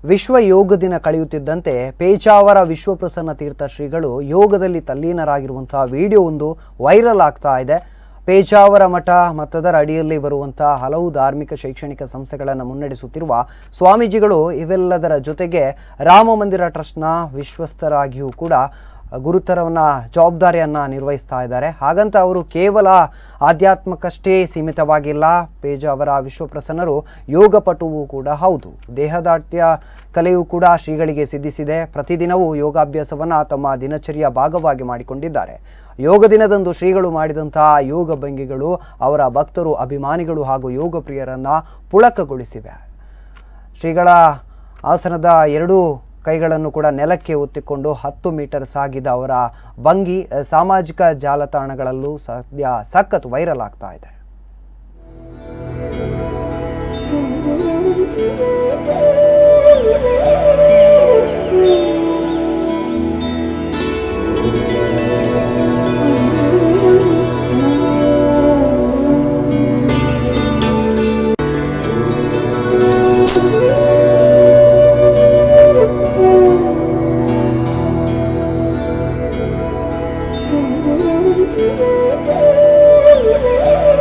ವಿಶ್ವ ಯೋಗ ದಿನ ಕಳೆಯುತ್ತಿದ್ದಂತೆ ಪೇಜಾವರ ವಿಶ್ವಪ್ರಸನ್ನ ತೀರ್ಥ ಶ್ರೀಗಳು ಯೋಗದಲ್ಲಿ ತಲ್ಲೀನರಾಗಿರುವಂತಹ ವಿಡಿಯೋ ಒಂದು ವೈರಲ್ ಆಗ್ತಾ ಇದೆ ಪೇಜಾವರ ಮಠ ಮತ್ತದರ ಅಡಿಯಲ್ಲಿ ಬರುವಂತಹ ಹಲವು ಧಾರ್ಮಿಕ ಶೈಕ್ಷಣಿಕ ಸಂಸ್ಥೆಗಳನ್ನು ಮುನ್ನಡೆಸುತ್ತಿರುವ ಸ್ವಾಮೀಜಿಗಳು ಇವೆಲ್ಲದರ ಜೊತೆಗೆ ರಾಮ ಮಂದಿರ ಟ್ರಸ್ಟ್ನ ವಿಶ್ವಸ್ತರಾಗಿಯೂ ಕೂಡ ಗುರುತರವನ್ನ ಜವಾಬ್ದಾರಿಯನ್ನ ನಿರ್ವಹಿಸ್ತಾ ಇದ್ದಾರೆ ಹಾಗಂತ ಅವರು ಕೇವಲ ಆಧ್ಯಾತ್ಮಕ್ಕಷ್ಟೇ ಸೀಮಿತವಾಗಿಲ್ಲ ಪೇಜಾವರ ವಿಶ್ವಪ್ರಸನ್ನರು ಯೋಗಪಟುವು ಕೂಡ ಹೌದು ದೇಹದಾಟ್ಯ ಕಲೆಯೂ ಕೂಡ ಶ್ರೀಗಳಿಗೆ ಸಿದ್ಧಿಸಿದೆ ಪ್ರತಿದಿನವೂ ಯೋಗಾಭ್ಯಾಸವನ್ನ ತಮ್ಮ ದಿನಚರಿಯ ಭಾಗವಾಗಿ ಮಾಡಿಕೊಂಡಿದ್ದಾರೆ ಯೋಗ ದಿನದಂದು ಶ್ರೀಗಳು ಮಾಡಿದಂತಹ ಯೋಗ ಭಂಗಿಗಳು ಅವರ ಭಕ್ತರು ಅಭಿಮಾನಿಗಳು ಹಾಗೂ ಯೋಗ ಪ್ರಿಯರನ್ನ ಪುಳಕಗೊಳಿಸಿವೆ ಶ್ರೀಗಳ ಆಸನದ ಎರಡೂ ಕೈಗಳನ್ನು ಕೂಡ ನೆಲಕ್ಕೆ ಒತ್ತಿಕೊಂಡು ಹತ್ತು ಮೀಟರ್ ಸಾಗಿದ ಅವರ ಭಂಗಿ ಅಹ್, ಸಾಮಾಜಿಕ ಜಾಲತಾಣಗಳಲ್ಲೂ ಸದ್ಯ ಸಖತ್ ವೈರಲ್ ಆಗ್ತಾ ಇದೆ Thank you.